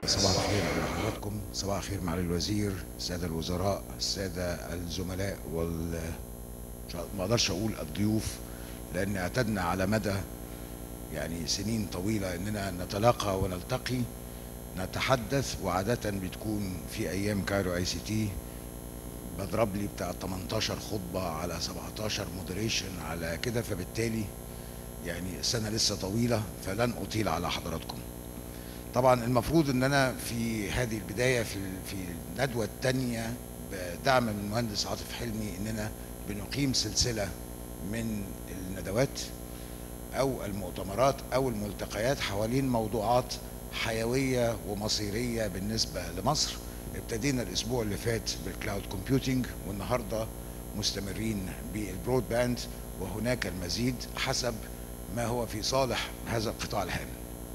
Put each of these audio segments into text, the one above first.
صباح الخير على حضراتكم صباح الخير معالي الوزير السادة الوزراء السادة الزملاء وال ما اقدرش اقول الضيوف لان اعتدنا على مدى يعني سنين طويلة اننا نتلاقى ونلتقي نتحدث وعادة بتكون في ايام كايرو اي سي تي بضرب لي بتاع 18 خطبة على 17 مودريشن على كده فبالتالي يعني السنة لسه طويلة فلن اطيل على حضراتكم طبعا المفروض ان انا في هذه البدايه في في الندوه الثانيه بدعم من المهندس عاطف حلمي اننا بنقيم سلسله من الندوات او المؤتمرات او الملتقيات حوالين موضوعات حيويه ومصيريه بالنسبه لمصر ابتدينا الاسبوع اللي فات بالكلاود كومبيوتنج والنهارده مستمرين بالبرود باند وهناك المزيد حسب ما هو في صالح هذا القطاع الهام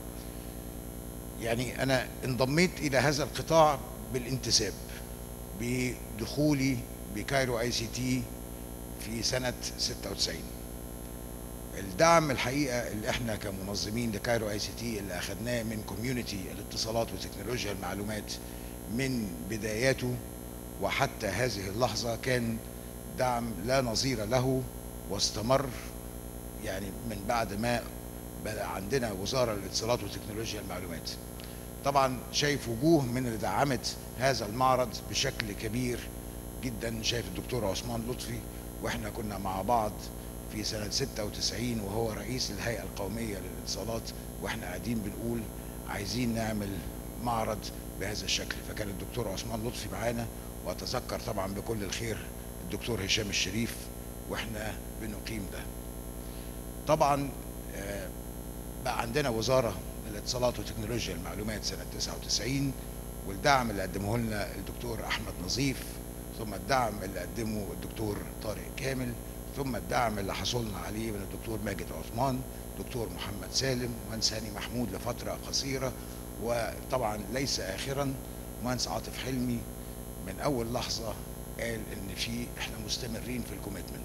يعني انا انضميت الى هذا القطاع بالانتساب بدخولي بكايرو اي سي تي في سنه 96 الدعم الحقيقه اللي احنا كمنظمين لكايرو اي سي تي اللي اخذناه من كوميونتي الاتصالات وتكنولوجيا المعلومات من بداياته وحتى هذه اللحظه كان دعم لا نظير له واستمر يعني من بعد ما بقى عندنا وزاره الاتصالات وتكنولوجيا المعلومات طبعا شايف وجوه من اللي دعمت هذا المعرض بشكل كبير جدا شايف الدكتور عثمان لطفي واحنا كنا مع بعض في سنة 96 وهو رئيس الهيئة القومية للاتصالات واحنا قاعدين بنقول عايزين نعمل معرض بهذا الشكل فكان الدكتور عثمان لطفي معانا واتذكر طبعا بكل الخير الدكتور هشام الشريف واحنا بنقيم ده طبعا بقى عندنا وزارة الاتصالات وتكنولوجيا المعلومات سنة 99 والدعم اللي قدمه لنا الدكتور أحمد نظيف ثم الدعم اللي قدمه الدكتور طارق كامل ثم الدعم اللي حصلنا عليه من الدكتور ماجد عثمان دكتور محمد سالم مهندس هاني محمود لفترة قصيرة وطبعا ليس آخرا مهندس عاطف حلمي من أول لحظة قال إن في إحنا مستمرين في الكوميتمنت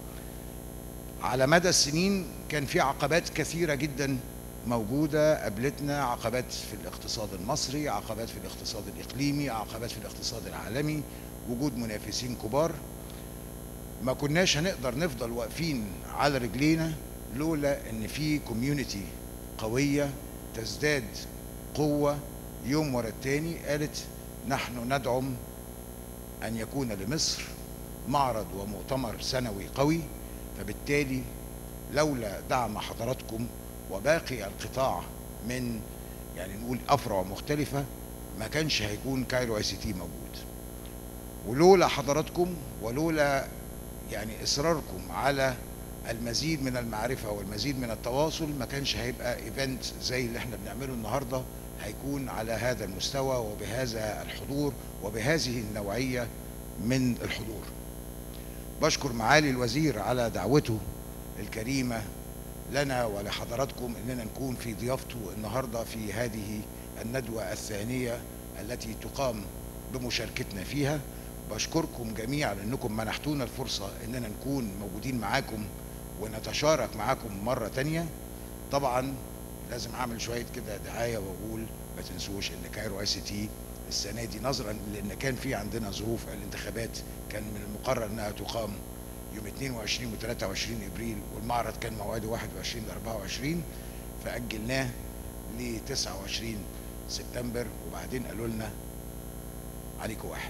على مدى السنين كان في عقبات كثيرة جدا موجودة قابلتنا عقبات في الاقتصاد المصري عقبات في الاقتصاد الإقليمي عقبات في الاقتصاد العالمي وجود منافسين كبار ما كناش هنقدر نفضل واقفين على رجلينا لولا ان في كوميونتي قوية تزداد قوة يوم ورا التاني قالت نحن ندعم ان يكون لمصر معرض ومؤتمر سنوي قوي فبالتالي لولا دعم حضراتكم وباقي القطاع من يعني نقول افرع مختلفه ما كانش هيكون كايرو اي سي تي موجود ولولا حضراتكم ولولا يعني اصراركم على المزيد من المعرفه والمزيد من التواصل ما كانش هيبقى ايفنت زي اللي احنا بنعمله النهارده هيكون على هذا المستوى وبهذا الحضور وبهذه النوعيه من الحضور بشكر معالي الوزير على دعوته الكريمه لنا ولحضراتكم اننا نكون في ضيافته النهارده في هذه الندوه الثانيه التي تقام بمشاركتنا فيها بشكركم جميعا انكم منحتونا الفرصه اننا نكون موجودين معاكم ونتشارك معاكم مره تانية طبعا لازم اعمل شويه كده دعايه واقول ما تنسوش ان كايرو اي سي تي السنه دي نظرا لان كان في عندنا ظروف الانتخابات كان من المقرر انها تقام يوم 22 و 23 ابريل والمعرض كان موعده 21 ل 24 فاجلناه ل 29 سبتمبر وبعدين قالوا لنا عليكم واحد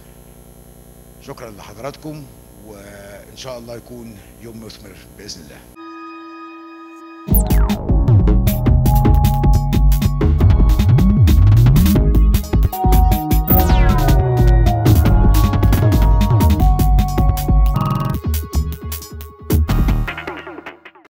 شكرا لحضراتكم وان شاء الله يكون يوم مثمر باذن الله